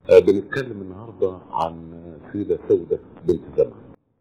آه، بنتكلم النهارده عن سيدة سودة بنت زمع.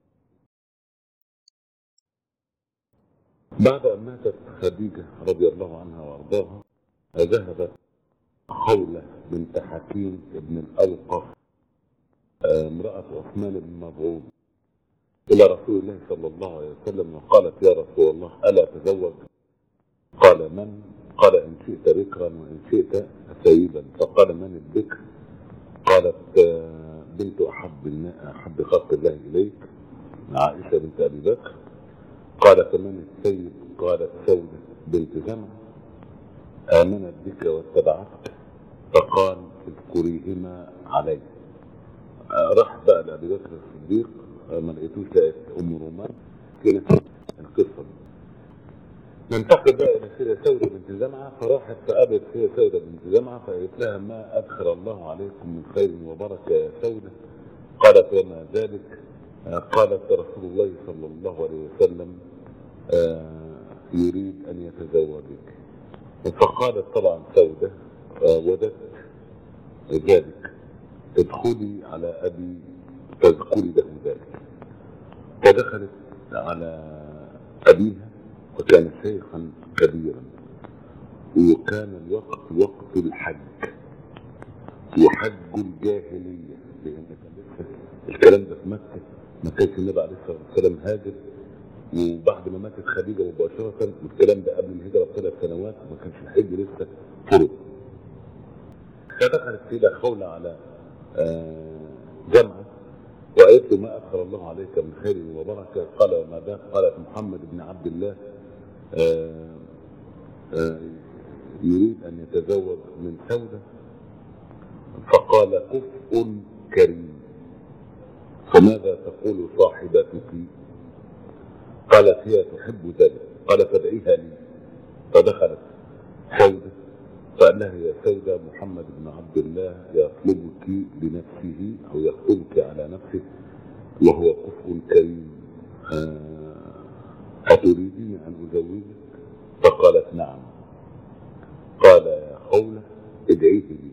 بعد أن ماتت خديجة رضي الله عنها وأرضاها آه، ذهبت خولة بنت حكيم بن الأوقف آه، امرأة عثمان بن مظعون إلى رسول الله صلى الله عليه وسلم وقالت يا رسول الله ألا أتزوج؟ قال من؟ قال إن شئت بكرا وإن شئت سيدا فقال من البكر؟ قالت آه، بنت أحب النا- أحب خلق الله إليك عائشة بنت أبي بكر قال فمن السيد؟ قالت سودة بنت زمع آمنت بك واتبعتك فقال اذكريهما علي آه، راح بقى لأبي بكر الصديق آه، ما لقيتوش لقيت أم رومان كانت القصة دي ننتقل بقى الى سيده سوده بنت زمعه فراحت فقابلت سيده سوده بنت زمعه فقالت لها ما ادخل الله عليكم من خير وبركه يا سوده قالت وما ذلك آه، قالت رسول الله صلى الله عليه وسلم آه، يريد ان يتزوجك فقالت طبعا سوده آه، وددت ذلك ادخلي على ابي فاذكري له ذلك فدخلت على ابيها وكان شيخا كبيرا وكان الوقت وقت الحج وحج الجاهلية لأن كان لسه الكلام ده في مكة ما كانش النبي عليه الصلاة والسلام هاجر وبعد ما ماتت خديجة مباشرة الكلام ده قبل الهجرة بثلاث سنوات وما كانش الحج لسه فرض فدخلت سيدة خولة على آه، جمعة وقالت له ما أدخل الله عليك من خير وبركة قال وما ذاك قالت محمد بن عبد الله آه، آه، يريد أن يتزوج من سودة فقال كفء كريم فماذا تقول صاحبتك قالت هي تحب ذلك قال فادعيها لي فدخلت سودة فقال لها يا سودة محمد بن عبد الله يطلبك لنفسه أو يخطبك على نفسه وهو كفء كريم آه، أتريدين أن أزوجك فقالت نعم قال يا خولة ادعيه لي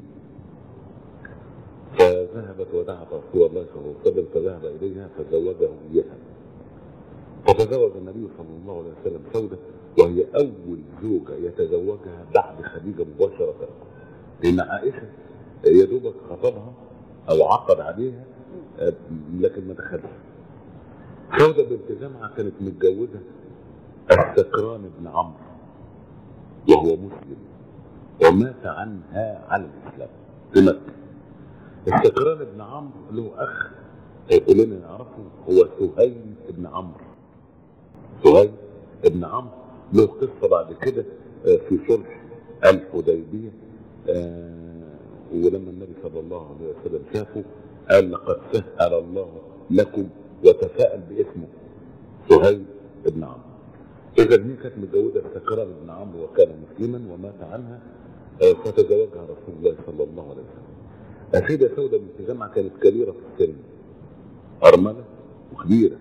فذهبت ودعت رسول الله صلى الله عليه وسلم فذهب إليها فزوجه إياها فتزوج النبي صلى الله عليه وسلم سودة وهي أول زوجة يتزوجها بعد خديجة مباشرة لأن عائشة يا دوبك خطبها أو عقد عليها آه، لكن ما دخلش سودة بنت جمعة كانت متجوزة السكران بن عمرو وهو مسلم ومات عنها على الإسلام في مكة السكران بن عمرو له أخ كلنا نعرفه هو سهيل بن عمرو سهيل بن عمرو له قصة بعد كده آه، في صلح الحديبية آه، ولما النبي صلى الله عليه وسلم شافه قال لقد سهل الله لكم وتفاءل باسمه سهيل بن عمرو إذا دي كانت متجوزة سكران بن عمرو وكان مسلما ومات عنها آه، فتزوجها رسول الله صلى الله عليه وسلم. السيدة سودة بنت جمعة كانت كبيرة في السن أرملة وكبيرة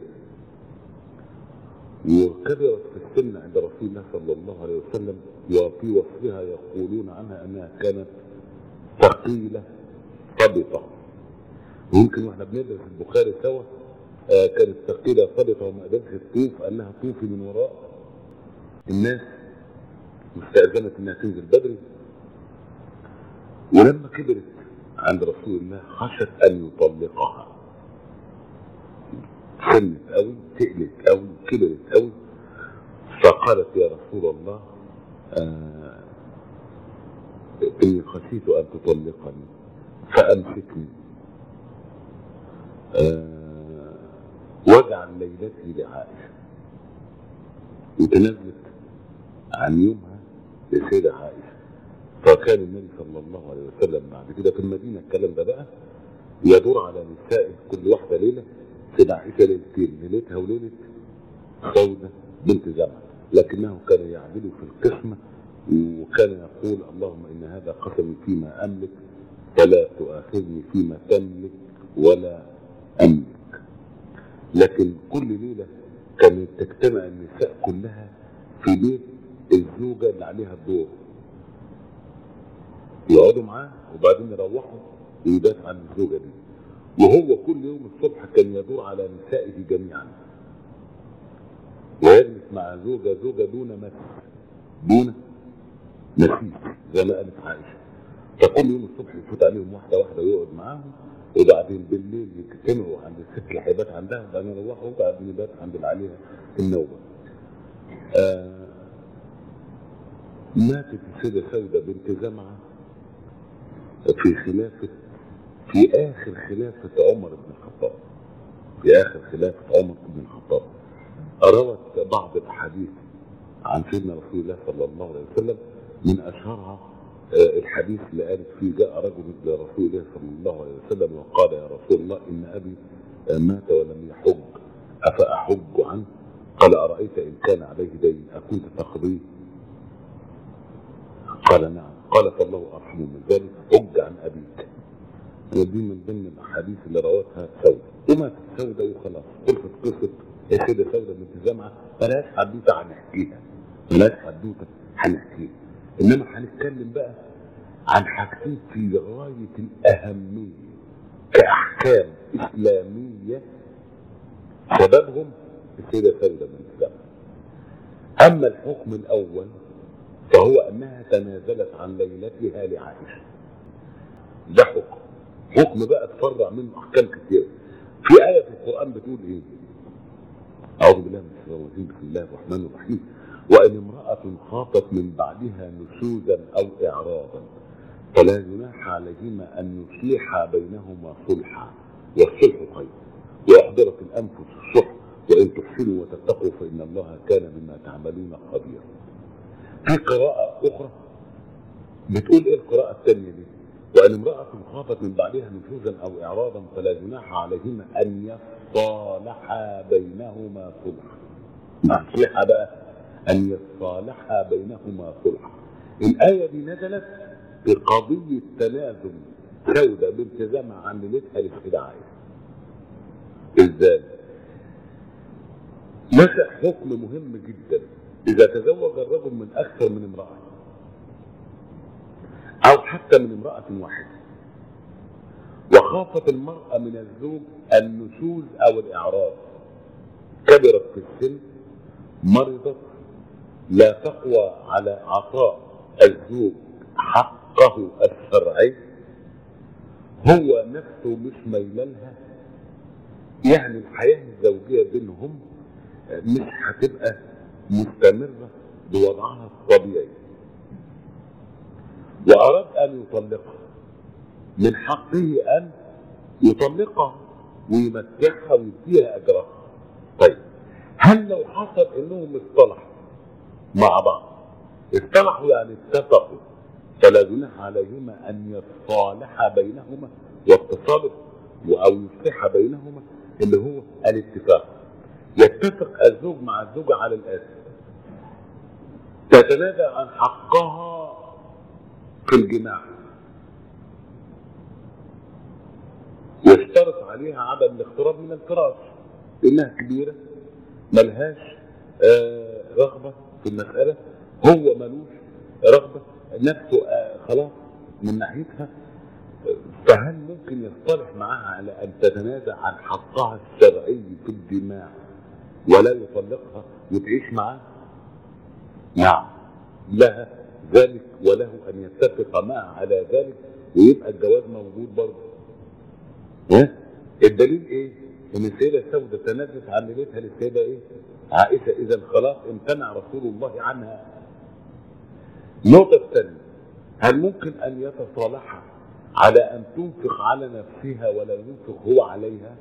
وكبرت في السن عند رسول الله صلى الله عليه وسلم وفي وصفها يقولون عنها أنها كانت ثقيلة صبطة ويمكن واحنا بندرس البخاري سوا آه، كانت ثقيلة صبطة وما قدرتش تطوف قال لها طوفي من وراء الناس واستأذنت انها تنزل بدري ولما كبرت عند رسول الله خشت ان يطلقها سنت قوي تقلت قوي كبرت قوي فقالت يا رسول الله آه اني خشيت ان تطلقني فامسكني آه واجعل ليلتي لعائشه وتنزلت عن يومها للسيدة عائشة فكان النبي صلى الله عليه وسلم بعد كده في المدينة الكلام ده بقى يدور على نسائه كل واحدة ليلة سيدة عائشة ليلتين ليلتها وليلة سودة بنت زمع لكنه كان يعدل في القسمة وكان يقول اللهم إن هذا قسمي فيما أملك فلا تؤاخذني فيما تملك ولا أملك لكن كل ليلة كانت تجتمع النساء كلها في بيت الزوجة اللي عليها الدور يقعدوا معاه وبعدين يروحوا ويبات عن الزوجة دي وهو كل يوم الصبح كان يدور على نسائه جميعا ويجلس مع زوجة زوجة دون مس دون نسيس زي ما قالت عائشة فكل يوم الصبح يفوت عليهم واحدة واحدة ويقعد معاهم وبعدين بالليل يجتمعوا عند الست اللي هيبات عندها وبعدين يروحوا وبعدين يبات عند اللي عليها النوبة. آه ماتت السيدة سودة بنت زمعة في خلافة في آخر خلافة عمر بن الخطاب في آخر خلافة عمر بن الخطاب روت بعض الأحاديث عن سيدنا رسول الله صلى الله عليه وسلم من أشهرها آه، الحديث اللي قالت فيه جاء رجل إلى رسول الله صلى الله عليه وسلم وقال يا رسول الله إن أبي آه، مات ولم يحج أفأحج عنه؟ قال أرأيت إن كان عليه دين أكنت تقضيه؟ قال نعم قال فالله أرحم من ذلك حج عن أبيك ودي من ضمن الأحاديث اللي روتها سودة وماتت سودة وخلاص خلصت قصة السيدة سودة بنت زمعة ملهاش حدوتة هنحكيها ملهاش حدوتة هنحكيها إنما هنتكلم بقى عن حاجتين في غاية الأهمية كأحكام إسلامية سببهم السيدة سودة بنت زمعة أما الحكم الأول فهو أنها تنازلت عن ليلتها لعائشة ده حكم حكم بقى تفرع منه أحكام كتير في آية في القرآن بتقول إيه أعوذ بالله من الشيطان الرجيم بسم الله الرحمن الرحيم وإن امرأة خافت من بعدها نشوزا أو إعراضا فلا جناح عليهما أن يصلحا بينهما صلحا والصلح خير وأحضرت الأنفس الشح وإن تحسنوا وتتقوا فإن الله كان بما تعملون خبيرا في قراءة أخرى بتقول إيه القراءة الثانية دي؟ وأن امرأة خافت من بعدها نشوزا أو إعراضا فلا جناح عليهما أن يصالحا بينهما صلحا. يصلحا بقى أن يصالحا بينهما صلحا. الآية دي نزلت في قضية تنازل سودة بنت زمع عن ليلتها للخداعية. إزاي؟ نشأ حكم مهم جدا إذا تزوج الرجل من أكثر من امرأة أو حتى من امرأة واحدة وخافت المرأة من الزوج النشوز أو الإعراض كبرت في السن مرضت لا تقوى على عطاء الزوج حقه الشرعي هو نفسه مش ميلانها يعني الحياة الزوجية بينهم مش هتبقى مستمرة بوضعها الطبيعي وأراد أن يطلقها من حقه أن يطلقها ويمتعها ويديها أجرها طيب هل لو حصل إنهم اصطلحوا مع بعض اصطلحوا يعني اتفقوا فلا جناح عليهما أن يصالحا بينهما والتصالح أو يصلح بينهما اللي هو الاتفاق يتفق الزوج مع الزوجة على الآتي تتنازل عن حقها في الجماع يشترط عليها عدم الاقتراب من الفراش لانها كبيره ملهاش آه رغبه في المساله هو ملوش رغبه نفسه آه خلاص من ناحيتها فهل ممكن يصطلح معها على ان تتنازع عن حقها الشرعي في الجماع ولا يطلقها وتعيش معاه؟ نعم لها ذلك وله ان يتفق معها على ذلك ويبقى الجواز موجود برضه. ها؟ الدليل ايه؟ ان السيده سوده تنازلت عن ليلتها للسيده ايه؟ عائشه اذا خلاص امتنع رسول الله عنها. النقطه الثانيه هل ممكن ان يتصالحا على ان تنفق على نفسها ولا ينفق هو عليها؟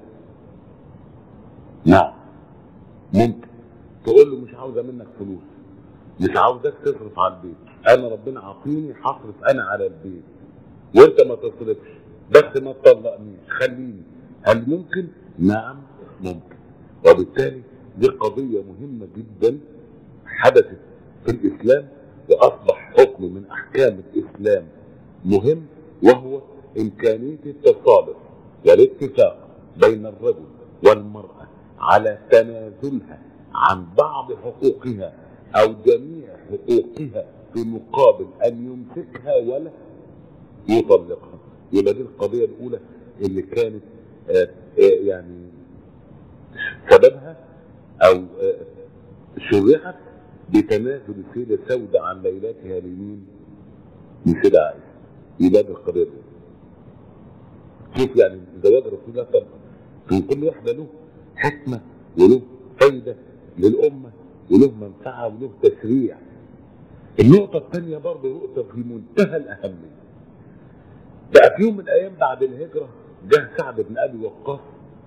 نعم ممكن تقول له مش عاوزه منك فلوس مش عاوزك تصرف على البيت انا ربنا عاطيني هصرف انا على البيت وانت ما تصرفش بس ما تطلقنيش خليني هل ممكن؟ نعم ممكن وبالتالي دي قضية مهمة جدا حدثت في الإسلام وأصبح حكم من أحكام الإسلام مهم وهو إمكانية التصالح والاتفاق بين الرجل والمرأة على تنازلها عن بعض حقوقها أو جميع حقوقها في مقابل أن يمسكها ولا يطلقها يبقى دي القضيه الاولى اللي كانت آه، آه، يعني سببها او آه، شرحت بتنازل السيده سودة عن ليلتها لمين؟ لسيدة عائشه يبقى دي القضيه الاولى شوف يعني زواج رسول الله طب في كل واحده له حكمه وله فايده للامه وله منفعه وله تشريع النقطة الثانية برضه نقطة في منتهى الأهمية. بقى في يوم من الأيام بعد الهجرة جه سعد بن أبي وقاص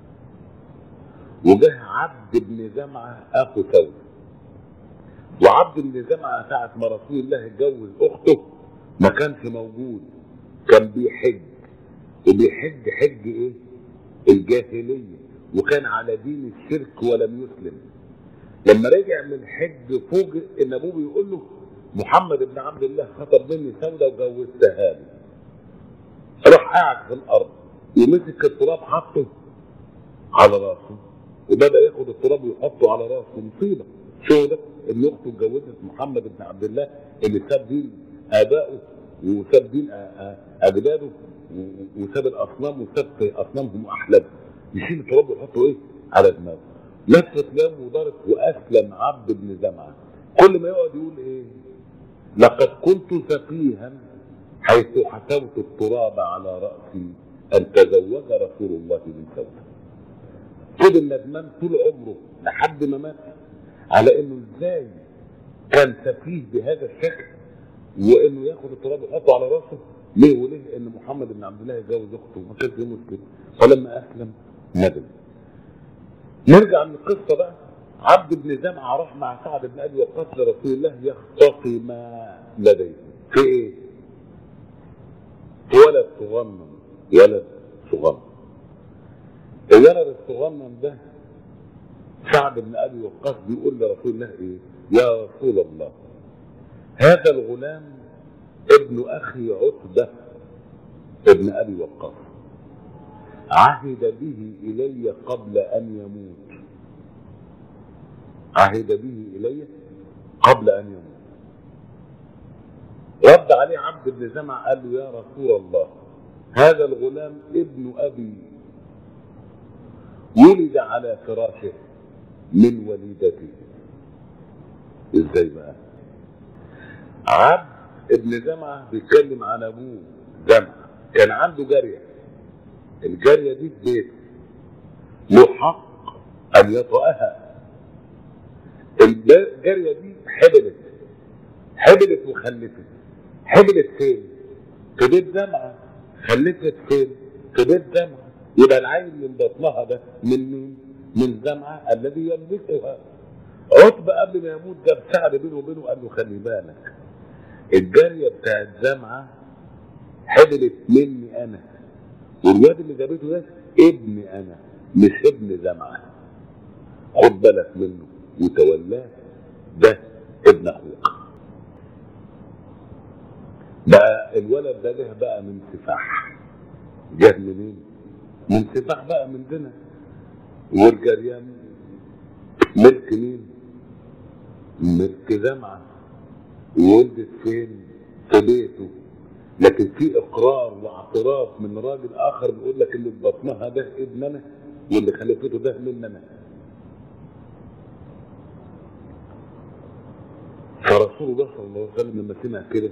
وجه عبد بن زمعة أخو ثور. وعبد بن زمعة ساعة ما رسول الله اتجوز أخته ما كانش موجود كان بيحج وبيحج حج إيه؟ الجاهلية وكان على دين الشرك ولم يسلم. لما رجع من الحج فوجئ ان ابوه بيقول له محمد بن عبد الله خطب مني سودة وجوزتها له راح قاعد في الارض ومسك التراب حطه على راسه وبدا ياخد التراب ويحطه على راسه مصيبه شو ده ان اخته اتجوزت محمد بن عبد الله اللي ساب دين ابائه وساب دين أ- أ- اجداده و- وساب الاصنام وساب اصنامهم واحلامهم يشيل التراب ويحطه ايه على دماغه لفت لام ودارت واسلم عبد بن زمعه كل ما يقعد يقول ايه لقد كنت سفيها حيث حسوت التراب على راسي ان تزوج رسول الله من سوده فضل ندمان طول عمره لحد ما مات على انه ازاي كان سفيه بهذا الشكل وانه ياخد التراب ويحطه على راسه ليه وليه ان محمد بن عبد الله يتجوز اخته ما كانش ليه مشكله فلما اسلم ندم نرجع للقصه بقى عبد بن زمعه راح مع سعد بن ابي وقاص لرسول الله يختصي ما لديه في ايه؟ في ولد صغنن ولد صغنن الولد الصغنن ده سعد بن ابي وقاص بيقول لرسول الله ايه؟ يا رسول الله هذا الغلام ابن اخي عتبه ابن ابي وقاص عهد به الي قبل ان يموت عهد به الي قبل ان يموت رد عليه عبد بن زمع قال له يا رسول الله هذا الغلام ابن ابي ولد على فراشه من وليدته ازاي بقى عبد ابن زمعة بيتكلم عن ابوه زمعة كان عنده جارية الجارية دي في بيته له حق ان يطأها الجارية دي حبلت حبلت وخلفت حبلت فين؟ في بيت زمعة خلفت فين؟ في بيت زمعة يبقى العيل من بطنها ده من مين؟ من زمعة الذي يملكها عتبة قبل ما يموت جاب سعد بينه وبينه قال له خلي بالك الجارية بتاعت زمعة حبلت مني أنا والواد اللي جابته ده ابني أنا مش ابن زمعة خد بالك منه وتولاه ده ابن أخوك بقى الولد ده جه بقى من سفاح جه منين؟ من سفاح بقى من دنا والجريان ملك مين؟ ملك زمعة ولدت فين؟ في بيته لكن في اقرار واعتراف من راجل اخر بيقول لك اللي في بطنها ده ابن انا واللي خلفته ده من انا فرسول الله صلى الله عليه وسلم لما سمع كده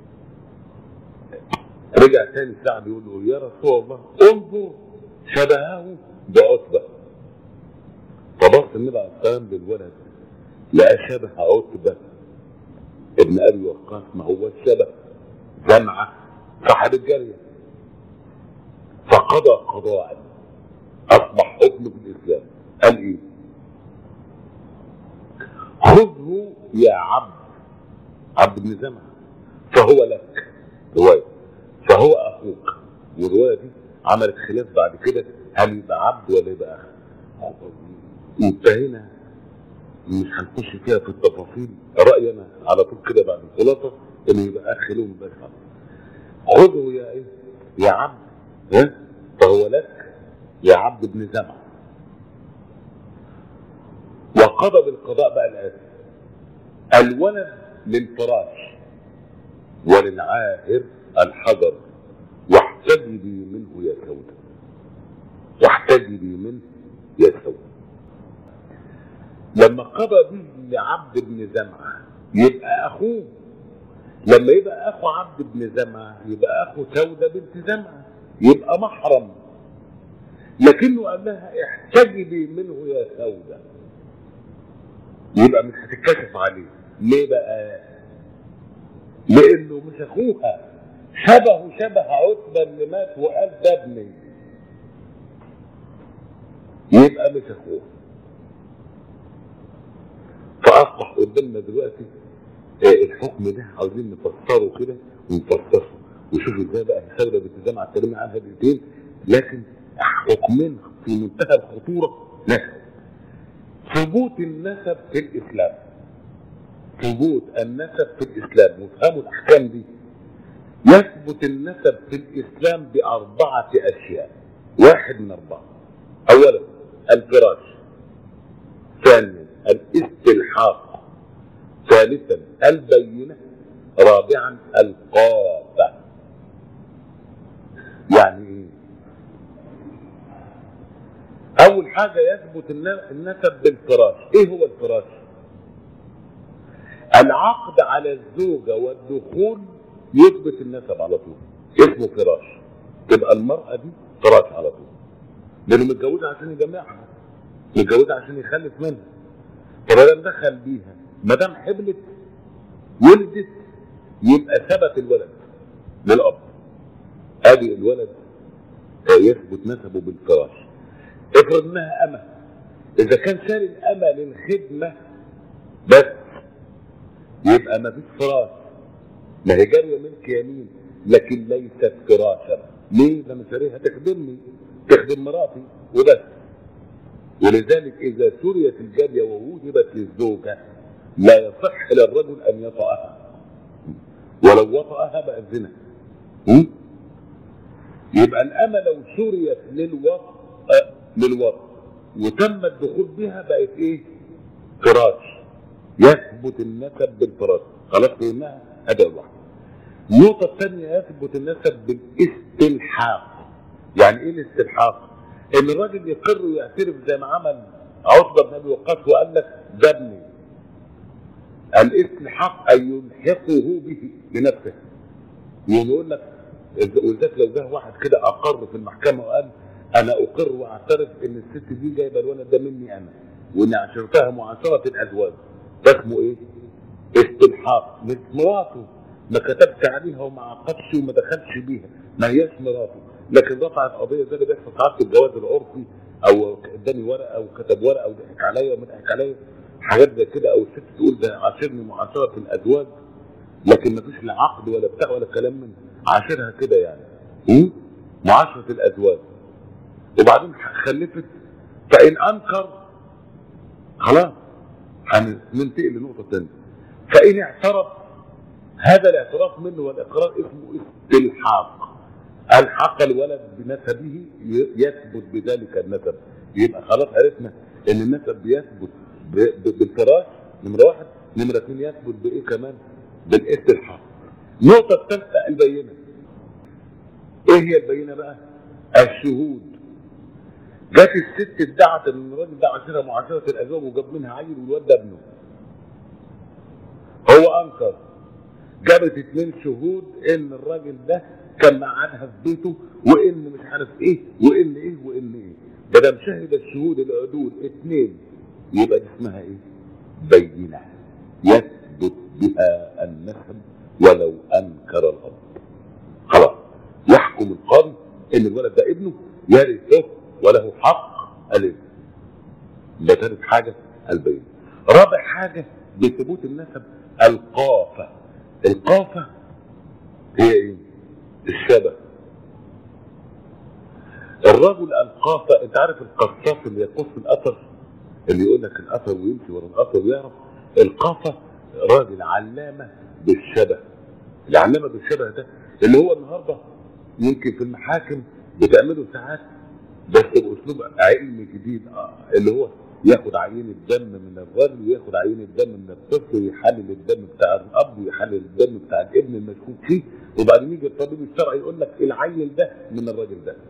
رجع تاني سعد يقول له يا رسول الله انظر شبهه بعتبه فبص النبي عليه السلام للولد لقى شبه عتبه ابن ابي وقاص ما هو الشبه جمعه صاحب الجاريه فقضى قضاء اصبح حكمه في الاسلام قال ايه؟ خذه يا عبد عبد بن زمعه فهو لك روايه فهو اخوك والروايه دي عملت خلاف بعد كده هل يبقى عبد ولا يبقى اخ انتهينا مش هنخش فيها في التفاصيل رايي انا على طول كده بعد الخلاصه انه يبقى اخ له وما يبقاش عبد خذه يا ايه يا عبد ها فهو لك يا عبد بن زمعه وقضى بالقضاء بقى الآتي الولد للفراش وللعاهر الحجر واحتجم واحتجبي منه يا سودة واحتجبي منه يا سودة لما قضى به لعبد بن زمعة يبقى أخوه لما يبقى أخو عبد بن زمعة يبقى أخو سودة بنت زمعة يبقى محرم لكنه قال لها احتجبي منه يا سودة يبقى مش هتتكشف عليه ليه بقى لانه مش اخوها شبهه شبه عتبة اللي مات وقال ده ابني يبقى مش اخوها فاصبح قدامنا دلوقتي آه، الحكم ده عاوزين نفسره كده ونفسره وشوفوا ازاي بقى سودة بنت زمعة اتكلمنا عنها دقيقتين لكن حكمين في منتهى الخطورة نسب ثبوت النسب في الإسلام ثبوت النسب في الإسلام وافهموا الأحكام دي يثبت النسب في الإسلام بأربعة أشياء واحد من أربعة أولا الفراش ثانيا الاستلحاق ثالثا البينة رابعا القافة يعني ايه اول حاجة يثبت الن- النسب بالفراش ايه هو الفراش العقد على الزوجة والدخول يثبت النسب على طول اسمه فراش تبقى المرأة دي فراش على طول لانه متجوزها عشان يجمعها متجوزها عشان يخلف منها فبدل دخل بيها ما دام حبلت ولدت يبقى ثبت الولد للاب ادي الولد آه، يثبت نسبه بالفراش افرض انها امه اذا كان شاري الامه للخدمه بس يبقى ما فيش فراش ما هي جاريه ملك يمين لكن ليست فراشا ليه؟ لما شاريها تخدمني تخدم مراتي وبس ولذلك اذا سريت الجاريه ووهبت للزوجه لا يصح للرجل ان يطأها ولو وطأها بقى زنا م? يبقى الأمة لو سريت للوط آه، للوط وتم الدخول بها بقت ايه؟ فراش يثبت النسب بالفراش خلاص فهمناها اداء واحد النقطة الثانية يثبت النسب بالاستلحاق يعني ايه الاستلحاق؟ ان الراجل يقر ويعترف زي ما عمل عتبة بن ابي وقاص وقال لك ده ابني الاستلحاق ان يلحقه به بنفسه يعني يقول لك ولذلك لو جه واحد كده اقر في المحكمه وقال انا اقر واعترف ان الست دي جايبه الولد ده مني انا واني عاشرتها معاشره الازواج ده اسمه ايه؟ استلحاق مش مراته ما كتبش عليها وما عقدش وما دخلش بيها ما هياش مراته لكن رفعت قضيه زي اللي بيحصل ساعات في الجواز العرفي او اداني ورقه او كتب ورقه وضحك عليا وما ضحك عليا حاجات زي كده او الست تقول ده عاشرني معاشره الازواج لكن ما فيش لا عقد ولا بتاع ولا كلام من عاشرها كده يعني م? معاشرة الأزواج وبعدين خلفت فإن أنكر خلاص هننتقل لنقطة ثانية فإن اعترف هذا الاعتراف منه والإقرار اسمه استلحاق ألحق الولد بنسبه يثبت بذلك النسب يبقى خلاص عرفنا إن النسب بيثبت ب- ب- بالفراش نمرة واحد نمرة اثنين يثبت بإيه كمان؟ بالاستلحاق النقطة الثالثة البينة ايه هي البينة بقى الشهود جت الست ادعت ان الراجل ده عاشرها معاشرة الازواج وجاب منها عيل والواد ده ابنه هو انكر جابت اتنين شهود ان الراجل ده كان مقعدها في بيته وان مش عارف ايه وان ايه وان ايه بدل شهد الشهود العدول اتنين يبقى دي اسمها ايه بينة يثبت بها النسب ولو انكر الاب خلاص يحكم القاضي ان الولد ده ابنه يرثه وله حق الابن ده ثالث حاجه البين رابع حاجه بثبوت النسب القافه القافه هي ايه الشبه الرجل القافه انت عارف القصاص اللي يقص الاثر اللي يقول لك الاثر ويمشي ورا الاثر ويعرف القافه راجل علامه بالشبه العلامه بالشبه ده اللي هو النهارده يمكن في المحاكم بتعمله ساعات بس باسلوب علمي جديد آه، اللي هو ياخد عينة دم من الرجل وياخد عينة دم من الطفل ويحلل الدم بتاع الاب ويحلل الدم بتاع الابن المشكوك فيه وبعدين يجي الطبيب الشرعي يقول لك العيل ده من الراجل ده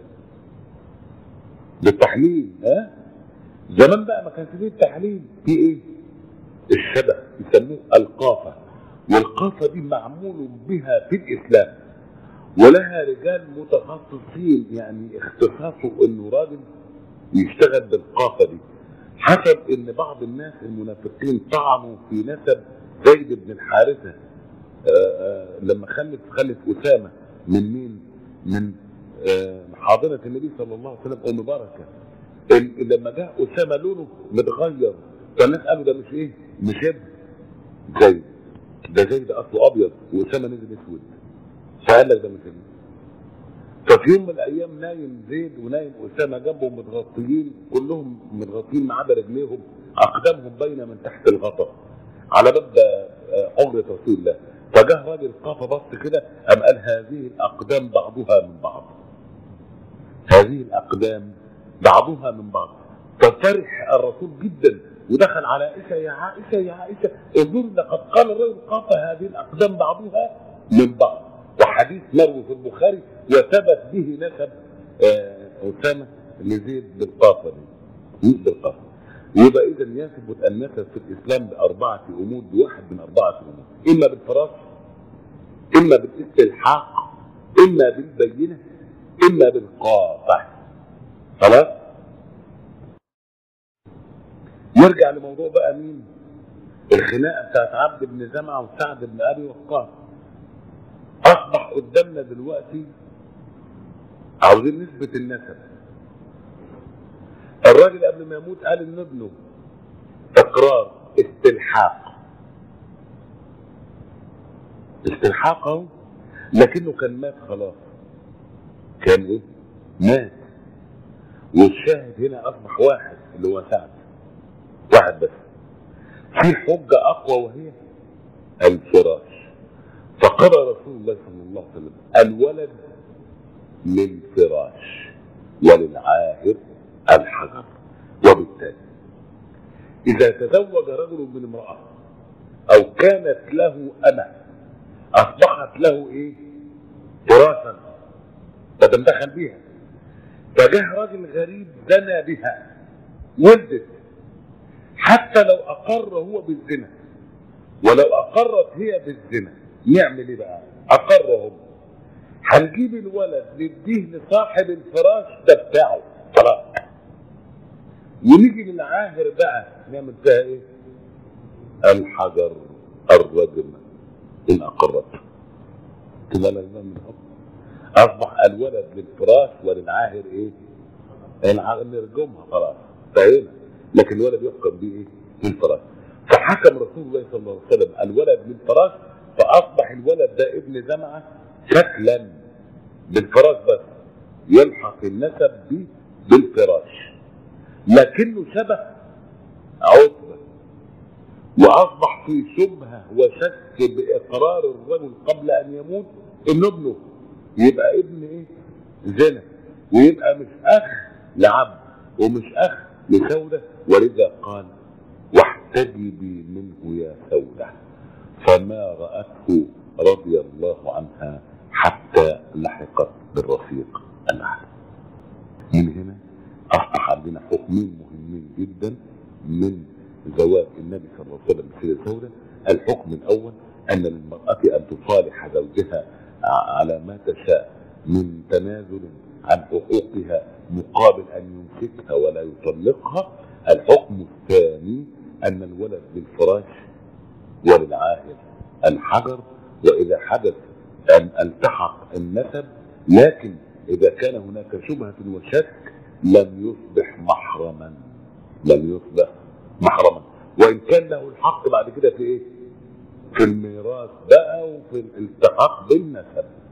بالتحليل ها زمان بقى ما كانش فيه التحليل في ايه الشبه يسموه القافه والقافه دي معمول بها في الاسلام ولها رجال متخصصين يعني اختصاصه انه راجل يشتغل بالقافه دي حسب ان بعض الناس المنافقين طعنوا في نسب زيد بن الحارثه آه، آه، لما خلف خلف اسامه من مين؟ من آه، حاضنه النبي صلى الله عليه وسلم ام بركه ال- لما جاء اسامه لونه متغير فالناس قالوا ده مش ايه؟ مش ابن زيد ده زيد اصله ابيض واسامه نزل اسود فقال لك ده مش ابن ففي يوم من الايام نايم زيد ونايم اسامه جنبهم متغطيين كلهم متغطيين ما عدا رجليهم اقدامهم باينه من تحت الغطا على باب آه، حجره رسول الله فجاه راجل قاف بص كده قام قال هذه الاقدام بعضها من بعض هذه الاقدام بعضها من بعض ففرح الرسول جدا ودخل على عائشه يا عائشه يا عائشه انظر لقد قال الرجل قاف هذه الاقدام بعضها من بعض وحديث مروي في البخاري وثبت به نسب آه، اسامه لزيد بالقافه دي بالقافه يبقى اذا يثبت النسب في الاسلام باربعه امور بواحد من اربعه امور اما بالفراش اما بالاستلحاق اما بالبينه اما بالقاطع خلاص نرجع لموضوع بقى مين الخناقه بتاعت عبد بن زمعه وسعد بن ابي وقاص اصبح قدامنا دلوقتي عاوزين نثبت النسب الراجل قبل ما يموت قال ان ابنه اقرار استلحاق استلحاق اهو لكنه كان مات خلاص كان ايه مات والشاهد هنا اصبح واحد اللي هو سعد واحد بس في حجه اقوى وهي الفراش فقال رسول الله صلى الله عليه وسلم الولد للفراش وللعاهر الحجر وبالتالي إذا تزوج رجل من امرأة أو كانت له أمة أصبحت له إيه؟ فراشا بدل دخل بيها فجاء راجل غريب زنى بها ولدت حتى لو أقر هو بالزنا ولو أقرت هي بالزنا نعمل إيه بقى؟ أقرهم هنجيب الولد نديه لصاحب الفراش ده بتاعه خلاص ونيجي للعاهر بقى نعمل فيها ايه؟ الحجر الرجم ان اقرت كده لازم من حكم اصبح الولد للفراش وللعاهر ايه؟ العاهر نرجمها خلاص انتهينا لكن الولد يحكم بيه ايه؟ للفراش فحكم رسول الله صلى الله عليه وسلم الولد للفراش فاصبح الولد ده ابن زمعه شكلا بالفراش بس يلحق النسب به بالفراش لكنه شبه عتبة وأصبح في شبهة وشك بإقرار الرجل قبل أن يموت إن ابنه يبقى ابن إيه؟ زنا ويبقى مش أخ لعبد ومش أخ لسودة ولذا قال واحتجبي منه يا سودة فما رأته رضي الله عنها حتى لحقت بالرفيق الأعلى من هنا أصبح عندنا حكمين مهمين جدا من زواج النبي صلى الله عليه وسلم بسيدة سودة الحكم الأول أن للمرأة أن تصالح زوجها على ما تشاء من تنازل عن حقوقها مقابل أن يمسكها ولا يطلقها الحكم الثاني أن الولد للفراش وللعاهر الحجر وإذا حدث أن التحق النسب لكن إذا كان هناك شبهة وشك لم يصبح محرما لم يصبح محرما وإن كان له الحق بعد كده في إيه؟ في الميراث بقى وفي الالتحاق بالنسب